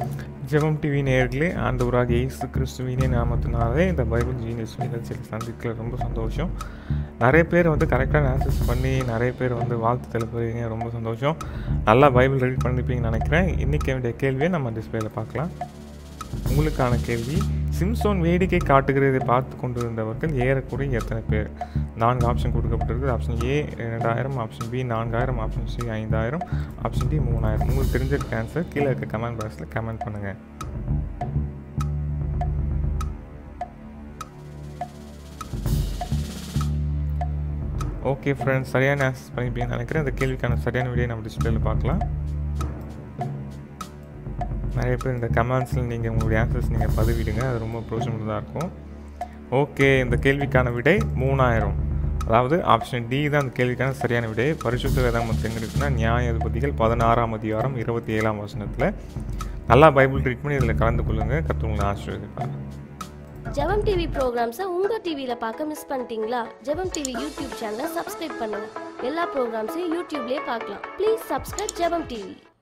ஜெபம் டிவி நேயர்களே ஆண்டவராக இயேசு கிறிஸ்துவினே நாமத்தினாலே இந்த பைபிள் ஜீனியஸ் நிகழ்ச்சியில் சந்திக்கல ரொம்ப சந்தோஷம் நிறைய பேர் வந்து கரெக்டாக ஆன்சர்ஸ் பண்ணி நிறைய பேர் வந்து வாழ்த்து தெளிப்புறீங்க ரொம்ப சந்தோஷம் நல்லா பைபிள் ரீட் பண்ணிப்பீங்கன்னு நினைக்கிறேன் இன்றைக்கி வேண்டிய கேள்வியை நம்ம டிஸ்பிளேல பார்க்கலாம் உங்களுக்கான கேள்வி சிம்சோன் வேடிக்கை காட்டுகிறதை பார்த்து கொண்டிருந்தவர்கள் ஏறக்குறைய எத்தனை பேர் நான்கு ஆப்ஷன் கொடுக்கப்பட்டிருக்கு ஆப்ஷன் ஏ ரெண்டாயிரம் ஆப்ஷன் பி நான்காயிரம் ஆப்ஷன் சி ஐந்தாயிரம் ஆப்ஷன் டி மூணாயிரம் உங்களுக்கு தெரிஞ்சிருக்க ஆன்சர் கீழே இருக்க கமெண்ட் பாக்ஸில் கமெண்ட் பண்ணுங்கள் ஓகே ஃப்ரெண்ட்ஸ் சரியான ஆன்சர்ஸ் பண்ணிப்பீங்கன்னு நினைக்கிறேன் இந்த கேள்விக்கான சரியான வீடியோ நம்ம டிஸ்பிளேல பார்க்கலாம் நிறைய பேர் இந்த கமெண்ட்ஸில் நீங்கள் உங்களுடைய ஆன்சர்ஸ் நீங்கள் பதிவிடுங்க அது ரொம்ப பிரோஜனமாக இருக்கும் ஓகே இந்த கேள்விக்கான விடை மூணாயிரம் அதாவது ஆப்ஷன் டி தான் அந்த கேள்விக்கான சரியான விடை பரிசுத்த வேதாமத்தில் எங்கே இருக்குன்னா நியாய அதிபதிகள் பதினாறாம் அதிகாரம் இருபத்தி ஏழாம் வசனத்தில் நல்லா பைபிள் ட்ரீட் பண்ணி இதில் கலந்து கொள்ளுங்கள் கற்றுங்களை ஆசீர்வதிப்பாங்க ஜெபம் டிவி ப்ரோக்ராம்ஸை உங்கள் டிவியில் பார்க்க மிஸ் பண்ணிட்டீங்களா ஜெபம் டிவி யூடியூப் சேனலை சப்ஸ்கிரைப் பண்ணுங்க எல்லா ப்ரோக்ராம்ஸையும் யூடியூப்லேயே பார்க்கலாம் ப்ளீஸ் சப்ஸ்கிரைப் ஜெபம் டிவி